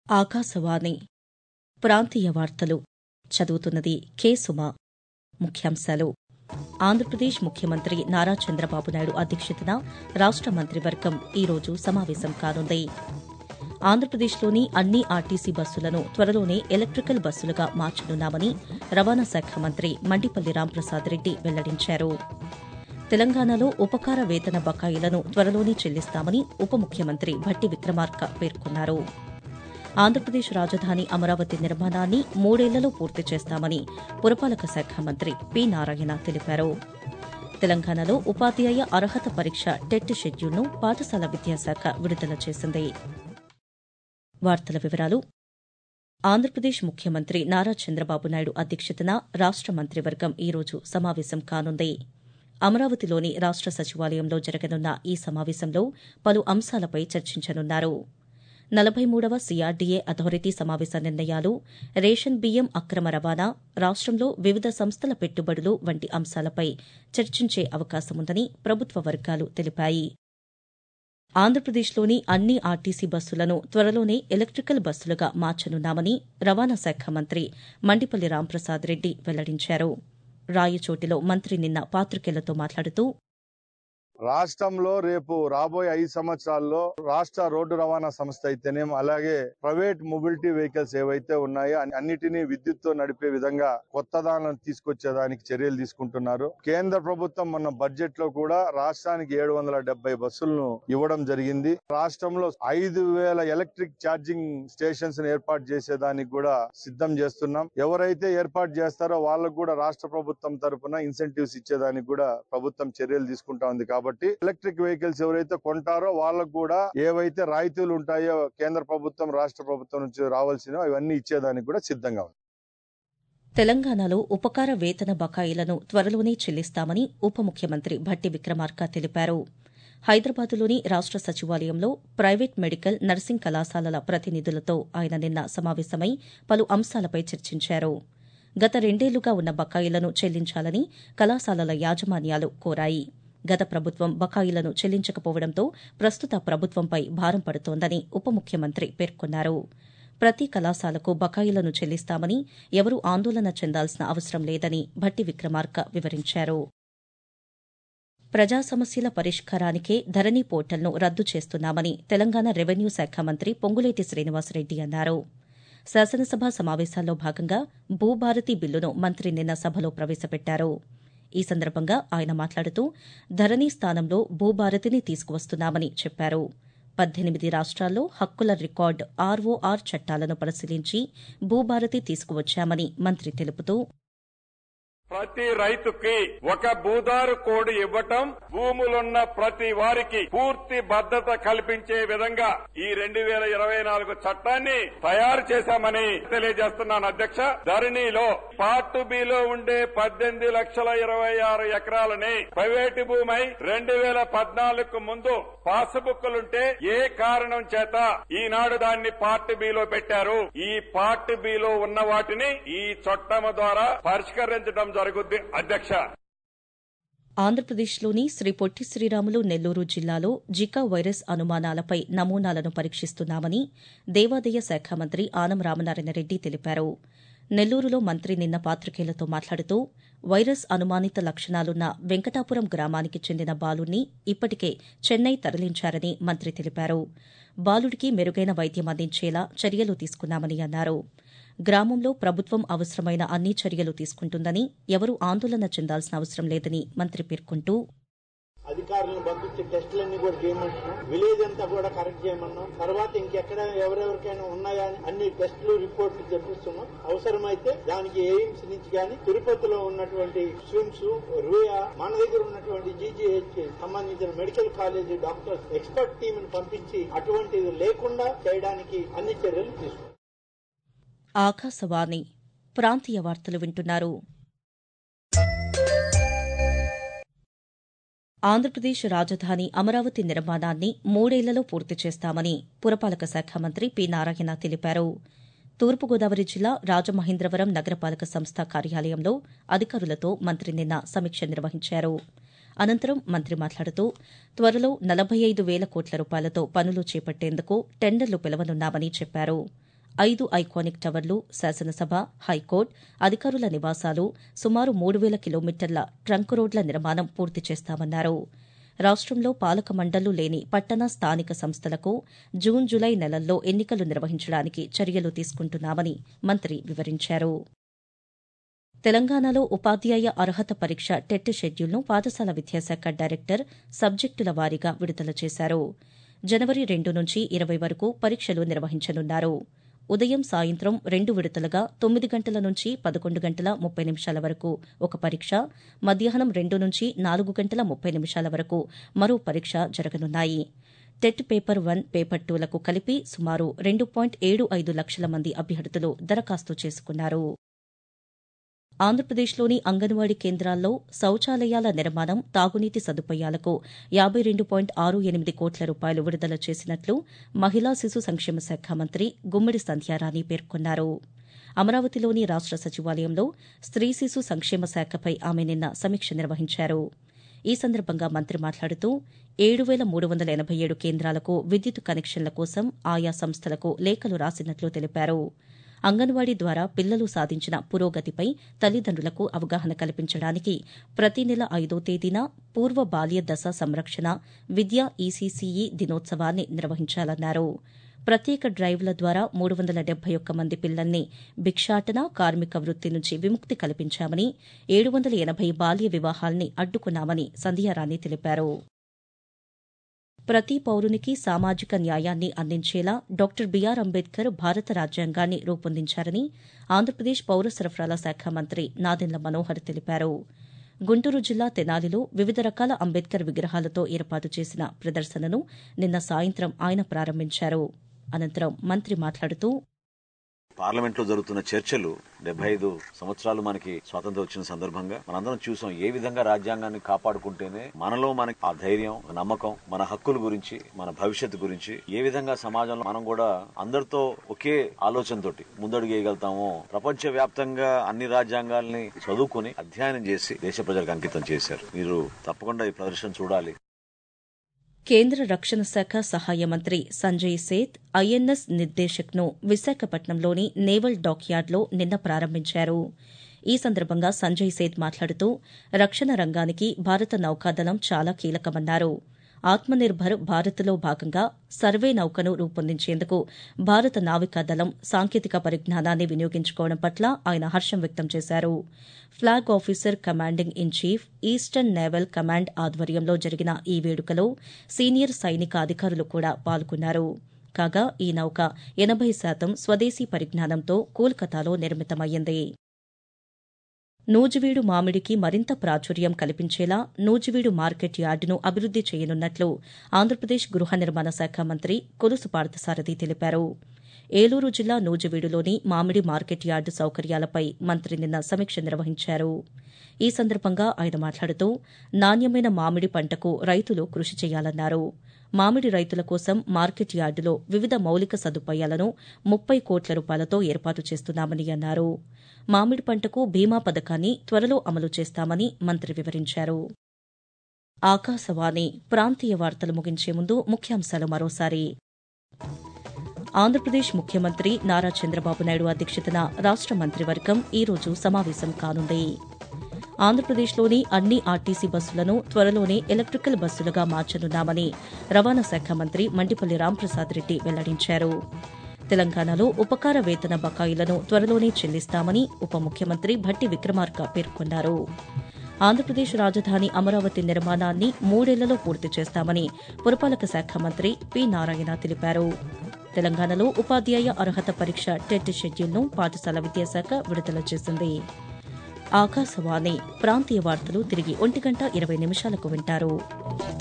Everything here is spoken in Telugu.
ఆకాశవాణి ప్రాంతీయ వార్తలు చదువుతున్నది కె సుమ ముఖ్యాంశాలు ఆంధ్రప్రదేశ్ ముఖ్యమంత్రి నారా చంద్రబాబు నాయుడు అధ్యక్షతన రాష్ట మంత్రివర్గం ఈరోజు సమావేశం కానుంది ఆంధ్రప్రదేశ్లోని అన్ని ఆర్టీసీ బస్సులను త్వరలోనే ఎలక్టికల్ బస్సులుగా మార్చనున్నామని రవాణా శాఖ మంత్రి మండిపల్లి రాంప్రసాద్ రెడ్డి వెల్లడించారు తెలంగాణలో ఉపకార వేతన బకాయిలను త్వరలోనే చెల్లిస్తామని ఉప ముఖ్యమంత్రి భట్టి విక్రమార్క పేర్కొన్నారు ఆంధ్రప్రదేశ్ రాజధాని అమరావతి నిర్మాణాన్ని మూడేళ్లలో పూర్తి చేస్తామని పురపాలక శాఖ మంత్రి పి నారాయణ తెలిపారు తెలంగాణలో ఉపాధ్యాయ అర్హత పరీక్ష టెట్ షెడ్యూల్ను పాఠశాల విద్యాశాఖ విడుదల చేసింది వార్తల వివరాలు ఆంధ్రప్రదేశ్ ముఖ్యమంత్రి నారా చంద్రబాబు నాయుడు అధ్యక్షతన రాష్ట మంత్రివర్గం ఈరోజు సమావేశం కానుంది అమరావతిలోని రాష్ట సచివాలయంలో జరగనున్న ఈ సమావేశంలో పలు అంశాలపై చర్చించనున్నారు నలభై మూడవ సీఆర్డీఏ అథారిటీ సమావేశ నిర్ణయాలు రేషన్ బియ్యం అక్రమ రవాణా రాష్టంలో వివిధ సంస్థల పెట్టుబడులు వంటి అంశాలపై చర్చించే అవకాశముందని ప్రభుత్వ వర్గాలు తెలిపాయి ఆంధ్రప్రదేశ్లోని అన్ని ఆర్టీసీ బస్సులను త్వరలోనే ఎలక్టికల్ బస్సులుగా మార్చనున్నామని రవాణా శాఖ మంత్రి మండిపల్లి రాంప్రసాద్ రెడ్డి వెల్లడించారు రాయచోటిలో మంత్రి నిన్న పాతికేయులతో మాట్లాడుతూ రాష్ట్రంలో రేపు రాబోయే ఐదు సంవత్సరాల్లో రాష్ట్ర రోడ్డు రవాణా సంస్థ అయితేనేం అలాగే ప్రైవేట్ మొబిలిటీ వెహికల్స్ ఏవైతే ఉన్నాయో అన్నిటినీ విద్యుత్తో నడిపే విధంగా కొత్త దానిలను తీసుకొచ్చేదానికి చర్యలు తీసుకుంటున్నారు కేంద్ర ప్రభుత్వం మన బడ్జెట్ లో కూడా రాష్ట్రానికి ఏడు వందల డెబ్బై బస్సులను ఇవ్వడం జరిగింది రాష్ట్రంలో ఐదు వేల ఎలక్ట్రిక్ ఛార్జింగ్ స్టేషన్స్ ఏర్పాటు చేసేదానికి కూడా సిద్ధం చేస్తున్నాం ఎవరైతే ఏర్పాటు చేస్తారో వాళ్ళకు కూడా రాష్ట్ర ప్రభుత్వం తరఫున ఇన్సెంటివ్స్ ఇచ్చేదానికి కూడా ప్రభుత్వం చర్యలు తీసుకుంటా ఉంది కాబట్టి కాబట్టి ఎలక్ట్రిక్ వెహికల్స్ ఎవరైతే కొంటారో వాళ్ళకు కూడా ఏవైతే రాయితీలు ఉంటాయో కేంద్ర ప్రభుత్వం రాష్ట్ర ప్రభుత్వం నుంచి రావాల్సినవి అవన్నీ ఇచ్చేదానికి కూడా సిద్ధంగా ఉంది తెలంగాణలో ఉపకార వేతన బకాయిలను త్వరలోనే చెల్లిస్తామని ఉప ముఖ్యమంత్రి భట్టి విక్రమార్క తెలిపారు హైదరాబాద్లోని రాష్ట సచివాలయంలో ప్రైవేట్ మెడికల్ నర్సింగ్ కళాశాలల ప్రతినిధులతో ఆయన నిన్న సమావేశమై పలు అంశాలపై చర్చించారు గత రెండేళ్లుగా ఉన్న బకాయిలను చెల్లించాలని కళాశాలల యాజమాన్యాలు కోరాయి గత ప్రభుత్వం బకాయిలను చెల్లించకపోవడంతో ప్రస్తుత ప్రభుత్వంపై భారం పడుతోందని ఉప ముఖ్యమంత్రి పేర్కొన్నారు ప్రతి కళాశాలకు బకాయిలను చెల్లిస్తామని ఎవరూ ఆందోళన చెందాల్సిన అవసరం లేదని భట్టి విక్రమార్క వివరించారు ప్రజా సమస్యల పరిష్కారానికే ధరణి పోర్టల్ను రద్దు చేస్తున్నామని తెలంగాణ రెవెన్యూ శాఖ మంత్రి పొంగులేటి శ్రీనివాసరెడ్డి అన్నారు శాసనసభ సమావేశాల్లో భాగంగా భూభారతి బిల్లును మంత్రి నిన్న సభలో ప్రవేశపెట్టారు ఈ సందర్భంగా ఆయన మాట్లాడుతూ ధరణి స్థానంలో భూభారతిని తీసుకువస్తున్నామని చెప్పారు పద్దెనిమిది రాష్ట్రాల్లో హక్కుల రికార్డు ఆర్ఓఆర్ చట్టాలను పరిశీలించి భూభారతి తీసుకువచ్చామని మంత్రి తెలుపుతూ ప్రతి రైతుకి ఒక భూదారు కోడ్ ఇవ్వటం భూములున్న ప్రతి వారికి పూర్తి భద్రత కల్పించే విధంగా ఈ రెండు వేల ఇరవై నాలుగు చట్టాన్ని తయారు చేశామని తెలియజేస్తున్నాను అధ్యక్ష ధరణిలో పార్ట్ బిలో ఉండే పద్దెనిమిది లక్షల ఇరవై ఆరు ఎకరాలని ప్రైవేటు భూమై రెండు వేల పద్నాలుగు ముందు పాస్బుక్లుంటే ఏ కారణం చేత ఈనాడు దాన్ని పార్ట్ బిలో పెట్టారు ఈ పార్ట్ బిలో ఉన్న వాటిని ఈ చట్టం ద్వారా పరిష్కరించడం జరుగుద్ది అధ్యక్ష ఆంధ్రప్రదేశ్లోని శ్రీ పొట్టి శ్రీరాములు నెల్లూరు జిల్లాలో జికా వైరస్ అనుమానాలపై నమూనాలను పరీక్షిస్తున్నామని దేవాదాయ శాఖ మంత్రి ఆనం రామనారాయణరెడ్డి తెలిపారు నెల్లూరులో మంత్రి నిన్న పాతికేయులతో మాట్లాడుతూ వైరస్ అనుమానిత లక్షణాలున్న వెంకటాపురం గ్రామానికి చెందిన బాలుడిని ఇప్పటికే చెన్నై తరలించారని మంత్రి తెలిపారు బాలుడికి మెరుగైన వైద్యం అందించేలా చర్యలు తీసుకున్నామని అన్నారు గ్రామంలో ప్రభుత్వం అవసరమైన అన్ని చర్యలు తీసుకుంటుందని ఎవరూ ఆందోళన చెందాల్సిన అవసరం లేదని మంత్రి పేర్కొంటూ అధికారులను పంపించి టెస్టులన్నీ కూడా చేయమంటున్నాం విలేజ్ అంతా కూడా కరెక్ట్ చేయమన్నాం తర్వాత ఇంకెక్కడ ఎవరెవరికైనా ఉన్నాయా అని అన్ని టెస్టులు రిపోర్ట్లు తెప్పిస్తున్నాం అవసరమైతే దానికి ఎయిమ్స్ నుంచి కానీ తిరుపతిలో ఉన్నటువంటి స్విమ్స్ రూయా మన దగ్గర ఉన్నటువంటి జీజీహెచ్ సంబంధించిన medical college doctors expert team ని పంపించి అటువంటిది లేకుండా చేయడానికి అన్ని చర్యలు తీసుకుంటాం ఆకాశవాణి ప్రాంతీయ వార్తలు వింటున్నారు ఆంధ్రప్రదేశ్ రాజధాని అమరావతి నిర్మాణాన్ని మూడేళ్లలో పూర్తి చేస్తామని పురపాలక శాఖ మంత్రి పి నారాయణ తెలిపారు తూర్పుగోదావరి జిల్లా రాజమహేంద్రవరం నగరపాలక సంస్థ కార్యాలయంలో అధికారులతో మంత్రి నిన్న సమీక్ష నిర్వహించారు అనంతరం మంత్రి మాట్లాడుతూ త్వరలో నలభై ఐదు వేల కోట్ల రూపాయలతో పనులు చేపట్టేందుకు టెండర్లు పిలవనున్నామని చెప్పారు ఐదు ఐకానిక్ టవర్లు శాసనసభ హైకోర్టు అధికారుల నివాసాలు సుమారు మూడు వేల కిలోమీటర్ల ట్రంక్ రోడ్ల నిర్మాణం పూర్తి చేస్తామన్నారు రాష్టంలో పాలక మండళ్లు లేని పట్టణ స్థానిక సంస్థలకు జూన్ జులై నెలల్లో ఎన్నికలు నిర్వహించడానికి చర్యలు తీసుకుంటున్నామని మంత్రి వివరించారు తెలంగాణలో ఉపాధ్యాయ అర్హత పరీక్ష టెట్ షెడ్యూల్ను పాఠశాల విద్యాశాఖ డైరెక్టర్ సబ్జెక్టుల వారీగా విడుదల చేశారు జనవరి రెండు నుంచి ఇరవై వరకు పరీక్షలు నిర్వహించనున్నారు ఉదయం సాయంత్రం రెండు విడతలుగా తొమ్మిది గంటల నుంచి పదకొండు గంటల ముప్పై నిమిషాల వరకు ఒక పరీక్ష మధ్యాహ్నం రెండు నుంచి నాలుగు గంటల ముప్పై నిమిషాల వరకు మరో పరీక్ష జరగనున్నాయి టెట్ పేపర్ వన్ పేపర్ టూలకు కలిపి సుమారు రెండు పాయింట్ ఏడు ఐదు లక్షల మంది అభ్యర్థులు దరఖాస్తు చేసుకున్నారు ఆంధ్రప్రదేశ్లోని అంగన్వాడీ కేంద్రాల్లో శౌచాలయాల నిర్మాణం తాగునీటి సదుపాయాలకు యాబై రెండు పాయింట్ ఆరు ఎనిమిది కోట్ల రూపాయలు విడుదల చేసినట్లు మహిళా శిశు సంక్షేమ శాఖ మంత్రి గుమ్మిడి సంధ్యారాణి పేర్కొన్నారు అమరావతిలోని రాష్ట సచివాలయంలో స్త్రీ శిశు సంక్షేమ శాఖపై ఆమె నిన్న సమీక్ష నిర్వహించారు ఈ సందర్భంగా మంత్రి మాట్లాడుతూ ఏడు వేల మూడు వందల ఎనబై ఏడు కేంద్రాలకు విద్యుత్ కనెక్షన్ల కోసం ఆయా సంస్థలకు లేఖలు రాసినట్లు తెలిపారు అంగన్వాడీ ద్వారా పిల్లలు సాధించిన పురోగతిపై తల్లిదండ్రులకు అవగాహన కల్పించడానికి ప్రతి నెల ఐదో తేదీన పూర్వ బాల్య దశ సంరక్షణ విద్యా ఈసీసీఈ దినోత్సవాన్ని నిర్వహించాలన్నారు ప్రత్యేక డ్రైవ్ల ద్వారా మూడు వందల డెబ్బై ఒక్క మంది పిల్లల్ని భిక్షాటన కార్మిక వృత్తి నుంచి విముక్తి కల్పించామని ఏడు వందల ఎనబై బాల్య వివాహాల్ని అడ్డుకున్నామని సంధ్యారాణి తెలిపారు ప్రతి పౌరునికి సామాజిక న్యాయాన్ని అందించేలా డాక్టర్ బీఆర్ అంబేద్కర్ భారత రాజ్యాంగాన్ని రూపొందించారని ఆంధ్రప్రదేశ్ పౌర సరఫరాల శాఖ మంత్రి నాదెండ్ల మనోహర్ తెలిపారు గుంటూరు జిల్లా తెనాలిలో వివిధ రకాల అంబేద్కర్ విగ్రహాలతో ఏర్పాటు చేసిన ప్రదర్శనను నిన్న సాయంత్రం ఆయన ప్రారంభించారు అనంతరం మంత్రి మాట్లాడుతూ పార్లమెంట్ లో జరుగుతున్న చర్చలు డెబ్బై ఐదు సంవత్సరాలు మనకి స్వాతంత్రం వచ్చిన సందర్భంగా మనందరం చూసాం ఏ విధంగా రాజ్యాంగాన్ని కాపాడుకుంటేనే మనలో మనకి ఆ ధైర్యం నమ్మకం మన హక్కుల గురించి మన భవిష్యత్తు గురించి ఏ విధంగా సమాజంలో మనం కూడా అందరితో ఒకే ఆలోచనతోటి ముందడుగు వేయగలుగుతామో ప్రపంచ వ్యాప్తంగా అన్ని రాజ్యాంగాల్ని చదువుకుని అధ్యయనం చేసి దేశ ప్రజలకు అంకితం చేశారు మీరు తప్పకుండా ఈ ప్రదర్శన చూడాలి కేంద్ర రక్షణ శాఖ సహాయ మంత్రి సంజయ్ సేత్ ఐఎన్ఎస్ నిర్దేశక్ను విశాఖపట్నంలోని నేవల్ డాక్యార్డ్లో నిన్న ప్రారంభించారు ఈ సందర్భంగా సంజయ్ సేత్ మాట్లాడుతూ రక్షణ రంగానికి భారత నౌకాదళం చాలా కీలకమన్నారు ఆత్మనిర్భర్ భారత్లో భాగంగా సర్వే నౌకను రూపొందించేందుకు భారత నావికాదళం సాంకేతిక పరిజ్ఞానాన్ని వినియోగించుకోవడం పట్ల ఆయన హర్షం వ్యక్తం చేశారు flag officer commanding in chief eastern naval command ఆధ్వర్యంలో జరిగిన ఈ వేడుకలో సీనియర్ సైనిక అధికారులు కూడా పాల్గొన్నారు కాగా ఈ నౌక ఎనబై శాతం స్వదేశీ పరిజ్ఞానంతో కోల్కతాలో నిర్మితమయ్యింది నూజివీడు మామిడికి మరింత ప్రాచుర్యం కల్పించేలా నూజివీడు మార్కెట్ యార్డును అభివృద్ది చేయనున్నట్లు ఆంధ్రప్రదేశ్ గృహ నిర్మాణ శాఖ మంత్రి కొలుసు పార్థసారథి తెలిపారు ఏలూరు జిల్లా నూజివీడులోని మామిడి మార్కెట్ యార్డు సౌకర్యాలపై మంత్రి నిన్న సమీక్ష నిర్వహించారు ఈ సందర్భంగా ఆయన మాట్లాడుతూ నాణ్యమైన మామిడి పంటకు రైతులు కృషి చేయాలన్నారు మామిడి రైతుల కోసం మార్కెట్ యార్డులో వివిధ మౌలిక సదుపాయాలను ముప్పై కోట్ల రూపాయలతో ఏర్పాటు చేస్తున్నామని అన్నారు మామిడి పంటకు బీమా పథకాన్ని త్వరలో అమలు చేస్తామని మంత్రి వివరించారు ఆకాశవాణి ప్రాంతీయ వార్తలు ముగించే ముందు ముఖ్యాంశాలు మరోసారి ఆంధ్రప్రదేశ్ ముఖ్యమంత్రి నారా చంద్రబాబు నాయుడు అధ్యక్షతన రాష్ట మంత్రివర్గం ఈ రోజు సమావేశం కానుంది ఆంధ్రప్రదేశ్లోని అన్ని ఆర్టీసీ బస్సులను త్వరలోనే ఎలక్టికల్ బస్సులుగా మార్చనున్నామని రవాణా శాఖ మంత్రి మండిపల్లి రాంప్రసాద్ రెడ్డి వెల్లడించారు తెలంగాణలో ఉపకార వేతన బకాయిలను త్వరలోనే చెల్లిస్తామని ఉప ముఖ్యమంత్రి భట్టి విక్రమార్క పేర్కొన్నారు ఆంధ్రప్రదేశ్ రాజధాని అమరావతి నిర్మాణాన్ని మూడేళ్లలో పూర్తి చేస్తామని పురపాలక శాఖ మంత్రి పి నారాయణ తెలిపారు తెలంగాణలో ఉపాధ్యాయ అర్హత పరీక్ష టెట్ షెడ్యూల్ను పాఠశాల విద్యాశాఖ విడుదల చేసింది ఆకాశవాణి ప్రాంతీయ వార్తలు తిరిగి ఒంటి గంట ఇరవై నిమిషాలకు వింటారు